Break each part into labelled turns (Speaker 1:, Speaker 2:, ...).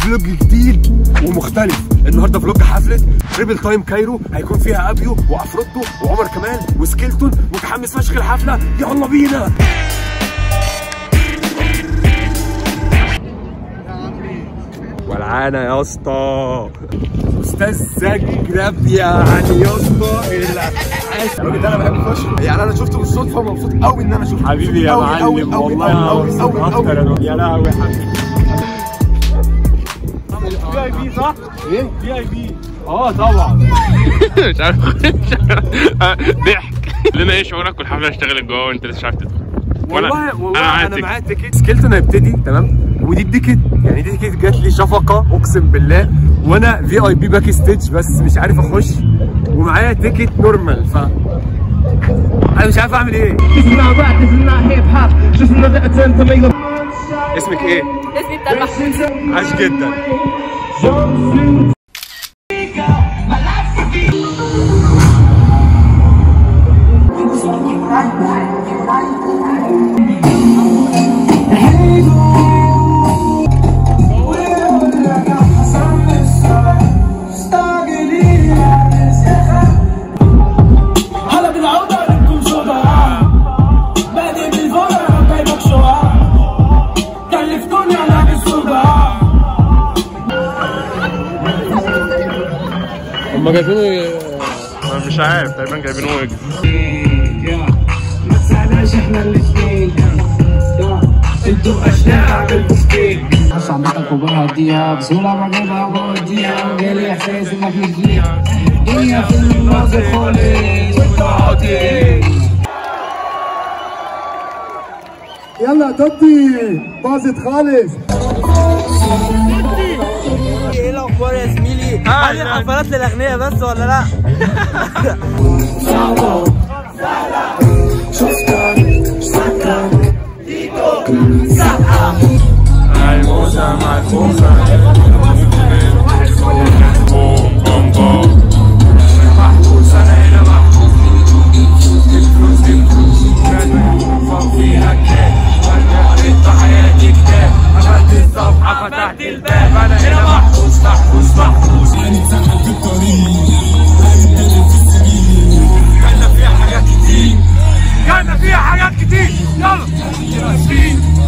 Speaker 1: فلوج جديد ومختلف النهارده فلوج حفله تريبل تايم كايرو هيكون فيها ابيو وعفروتو وعمر كمال وسكيلتون متحمس فشخ الحفله يلا بينا ولعانة يا اسطى استاذ زجرب يعني يا اسطى الراجل ده انا بحبه فشخ يعني انا شفته بالصدفه ومبسوط قوي ان انا شفته
Speaker 2: حبيبي يا
Speaker 1: أوي أوي
Speaker 2: معلم
Speaker 1: أوي
Speaker 2: والله
Speaker 1: أوي
Speaker 2: العظيم
Speaker 1: أوي أوي
Speaker 2: اكتر
Speaker 1: أوي.
Speaker 2: يا لهوي يا حبيبي
Speaker 1: في اي بي صح؟ ايه؟ في اي بي
Speaker 2: اه طبعا
Speaker 3: مش عارف آه، ضحك لنا ايه شعورك والحفله اشتغلت جوه وانت لسه مش عارف تدخل
Speaker 1: والله والله
Speaker 3: معايا
Speaker 1: انا
Speaker 3: تيكت.
Speaker 1: معايا تيكت سكيلتون هيبتدي تمام ودي التيكت يعني دي تيكت جات لي شفقه اقسم بالله وانا في اي بي باك ستيج بس مش عارف اخش ومعايا تيكت نورمال ف انا مش عارف اعمل ايه
Speaker 4: This is not rap, this is not hip hop. Just another attempt to make a.
Speaker 1: اسمك ايه؟
Speaker 5: اسمي بتاع محمود
Speaker 1: عاش جدا
Speaker 6: هلا بالعودة لكم صداع بادئ بالفرع جايبك شعاع كلفتوني على الصداع
Speaker 2: هم جايبينه
Speaker 3: أنا مش عارف تقريبا جايبينه ويجز
Speaker 6: ما تسألناش احنا الاتنين انتوا اشلاء بالبوفتين
Speaker 4: صعبتك وبهديها بسهولة بجيبها وبوديها وجالي احساس انك مش فيها الدنيا في المناظر خالص وانت عاطي
Speaker 7: يلا تبدي باظت خالص
Speaker 8: ايه الاخبار يا زميلي؟ هل الحفلات للاغنياء بس ولا لا؟
Speaker 1: كان فيها حاجات كتير يلا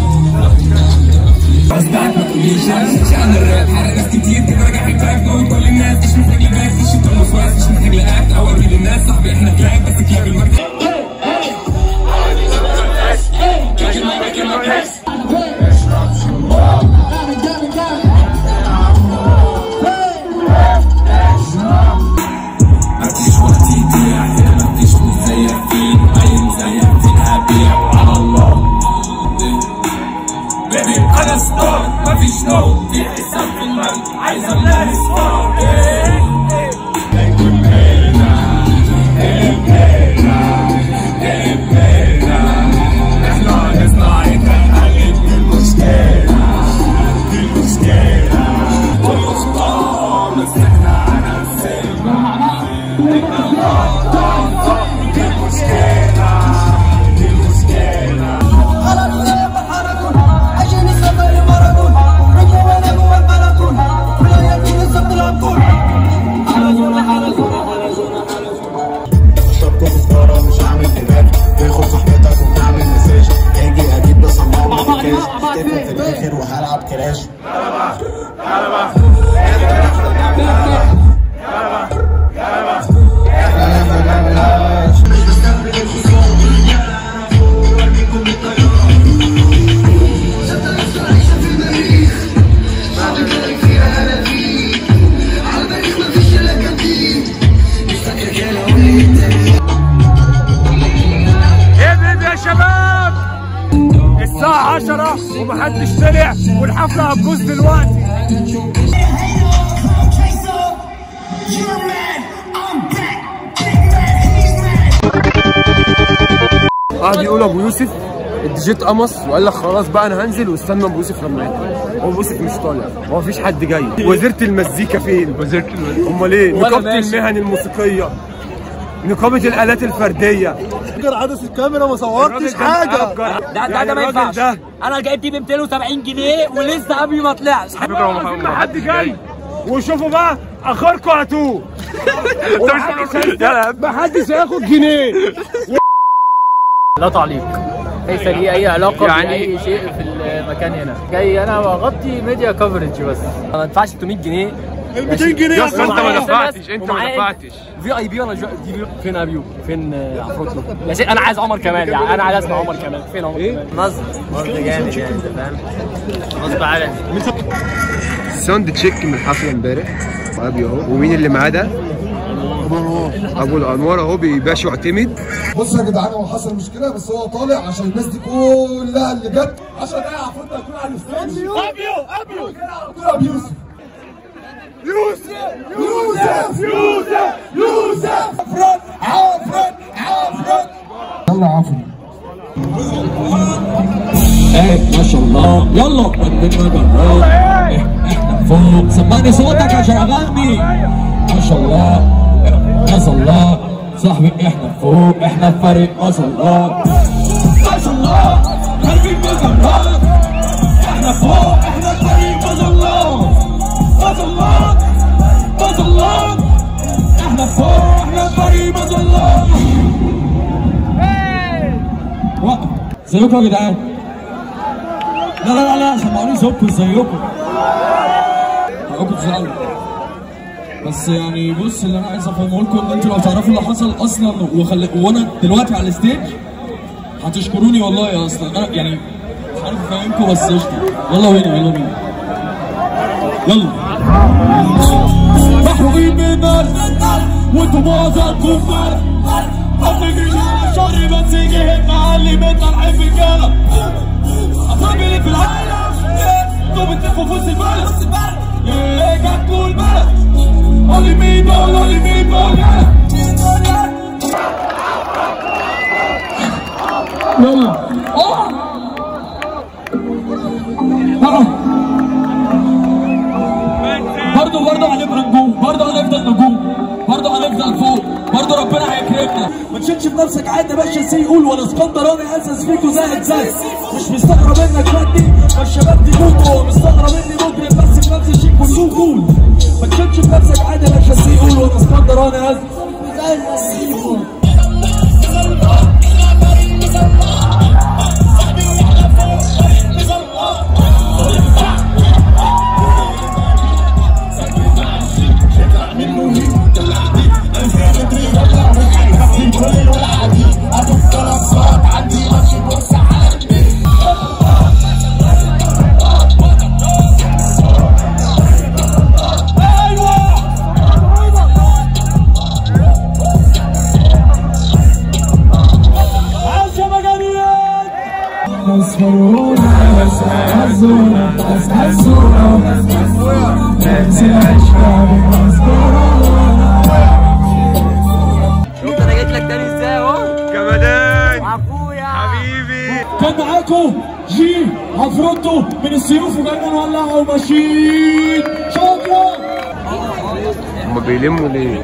Speaker 7: شطه سفاره مش هعمل دماغ تاخد صاحبتك وتعمل مساج هاجي اجيب بصمام بالكاش تفهم في الاخر وهلعب كراش
Speaker 1: ابعد يا شباب الساعة 10 ومحدش طلع والحفلة هتبوظ دلوقتي قعد يقول ابو يوسف الديجي اتقمص وقال لك خلاص بقى انا هنزل واستنى ابو يوسف لما يجي هو ابو يوسف مش طالع هو مفيش حد جاي وزيره المزيكا فين؟
Speaker 3: وزيرة المزيكا
Speaker 1: امال ايه؟
Speaker 2: وأنا
Speaker 1: نقابه
Speaker 2: ماشي.
Speaker 1: المهن الموسيقيه نقابه الالات الفرديه
Speaker 9: اجر عدسه الكاميرا ما صورتش
Speaker 1: الراجل ده
Speaker 9: حاجه
Speaker 1: مأجر.
Speaker 8: ده ده,
Speaker 1: يعني
Speaker 8: ده ما
Speaker 1: الراجل
Speaker 8: ينفعش
Speaker 1: ده
Speaker 8: انا جايب دي ب 270 جنيه ولسه قبل ما طلعش
Speaker 3: فكرة هو
Speaker 1: على
Speaker 3: ما-
Speaker 1: فكره
Speaker 3: ما
Speaker 1: حد
Speaker 3: حدش
Speaker 1: جاي وشوفوا بقى اخركم هاتوه
Speaker 3: انت مش يلا
Speaker 1: محدش هياخد جنيه
Speaker 2: لا تعليق ليس لي اي علاقه
Speaker 3: يعني-
Speaker 2: يعني باي شيء في المكان هنا جاي انا بغطي ميديا كفرج بس
Speaker 8: ما ينفعش 600 جنيه
Speaker 9: ال 200 جنيه
Speaker 3: يا اسطى انت ما
Speaker 8: ومعايا
Speaker 3: دفعتش انت ما
Speaker 8: ومعايا
Speaker 3: دفعتش
Speaker 8: في اي بي ولا جو- دي بي فين ابيو فين آه، عفروتو يا شيخ انا عايز عمر كمال يعني انا عايز اسمع عمر كمال فين عمر كمال
Speaker 2: نصب نصب جامد يعني انت فاهم غصب عني
Speaker 1: ساوند تشيك من الحفله امبارح وابي اهو ومين اللي معاه ده؟ ابو الانوار اهو بيبيع اعتمد
Speaker 9: بصوا يا جدعان هو حصل مشكله بس هو طالع عشان الناس دي كلها اللي جت 10 دقايق عفروت هتكون على الستيج ابيو ابيو ابيو يوسف يوسف يوسف يوسف يوسف عفرت عفرت عفرت يلا عفرت
Speaker 6: ايه ما شاء الله يلا قدمنا جرار احنا فوق سمعني صوتك عشان اغني ما شاء الله ما شاء الله صاحبي احنا فوق احنا فريق ما شاء الله ما شاء الله قلبي بجرار احنا فوق احنا فريق ما شاء الله ما شاء الله ما شاء الله احنا فوق احنا فريق ما شاء الله وقف ازيكم يا جدعان لا لا لا لا سمعوني صوتكم ازيكم حقكم تزعلوا بس يعني بص اللي انا عايز افهمه لكم ان انتوا لو تعرفوا اللي حصل اصلا وخل... وانا دلوقتي على الستيج هتشكروني والله اصلا انا يعني مش عارف افهمكم بس قشطه يلا بينا يلا بينا يلا محروقين من الناس وانتوا معظمكم مال ما تجريش على شعري بس جه معلمين طالعين في الجالة أصابي في العالم انتوا بتلفوا في وسط البلد ايه جاتكوا البلد قولي مين دول قولي مين دول يلا اه اه برضه برضه هنبقى نجوم برضه هنفضل نجوم برضه هنفضل فوق برضه ربنا هيكرمنا ما تشيلش بنفسك عادي يا باشا سي يقول ولا اسكندراني اسس فيكو زيك زي مش مستغرب انك بدي ما الشباب دي موجو مستغرب اني مجرم بس في نفس الشيء كله كول ما تشيلش بنفسك عادي يا باشا سي يقول ولا اسكندراني اسس زي فيكو
Speaker 8: شفت انا جيت لك تاني ازاي اهو
Speaker 1: جمدان
Speaker 8: عفويا
Speaker 1: حبيبي
Speaker 6: كان معاكم جي عفروتو من السيوف وجايين نولعها وماشيين شكرا
Speaker 1: هما بيلموا ليه؟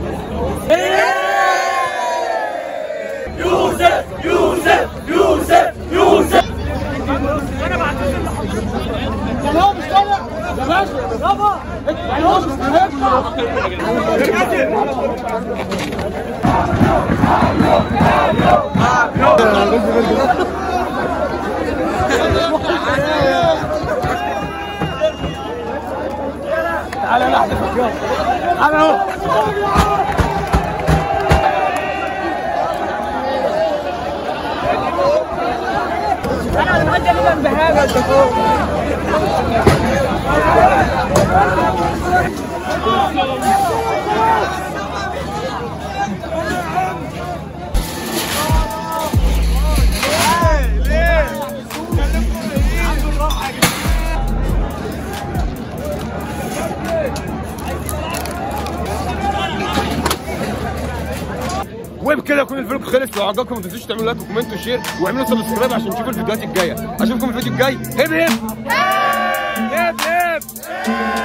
Speaker 1: وبكده يكون الفيديو خلص لو عجبكم ما تنسوش تعملوا لايك وكومنت وشير واعملوا سبسكرايب عشان تشوفوا الفيديوهات الجايه اشوفكم الفيديو الجاي هب هب هب هب